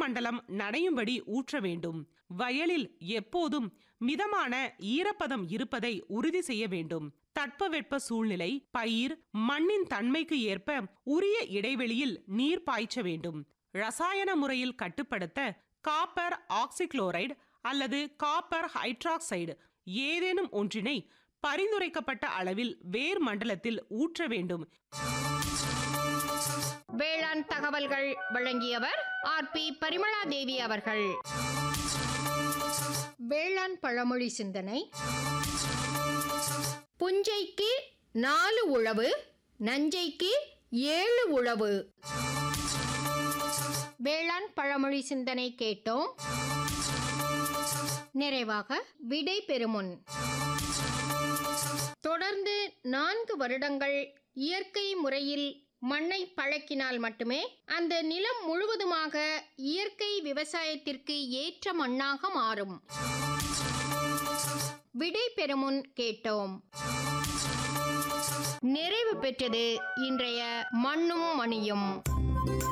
ஈரமண்டலம் நனையும்படி ஊற்ற வேண்டும் வயலில் எப்போதும் மிதமான ஈரப்பதம் இருப்பதை உறுதி செய்ய வேண்டும் தட்பவெட்ப சூழ்நிலை பயிர் மண்ணின் தன்மைக்கு ஏற்ப உரிய இடைவெளியில் நீர் பாய்ச்ச வேண்டும் ரசாயன முறையில் கட்டுப்படுத்த காப்பர் ஆக்சிக்ளோரைடு அல்லது காப்பர் ஹைட்ராக்சைடு ஏதேனும் ஒன்றினை பரிந்துரைக்கப்பட்ட அளவில் வேர் மண்டலத்தில் ஊற்ற வேண்டும் வேளாண் தகவல்கள் வழங்கியவர் ஆர் பி பரிமளா தேவி அவர்கள் வேளாண் பழமொழி சிந்தனை புஞ்சைக்கு நாலு உழவு நஞ்சைக்கு ஏழு உழவு வேளாண் பழமொழி சிந்தனை கேட்டோம் நிறைவாக விடை பெறுமுன் தொடர்ந்து நான்கு வருடங்கள் இயற்கை முறையில் மண்ணை பழக்கினால் மட்டுமே அந்த நிலம் முழுவதுமாக இயற்கை விவசாயத்திற்கு ஏற்ற மண்ணாக மாறும் விடை பெறுமுன் கேட்டோம் நிறைவு பெற்றது இன்றைய மண்ணும் மணியும்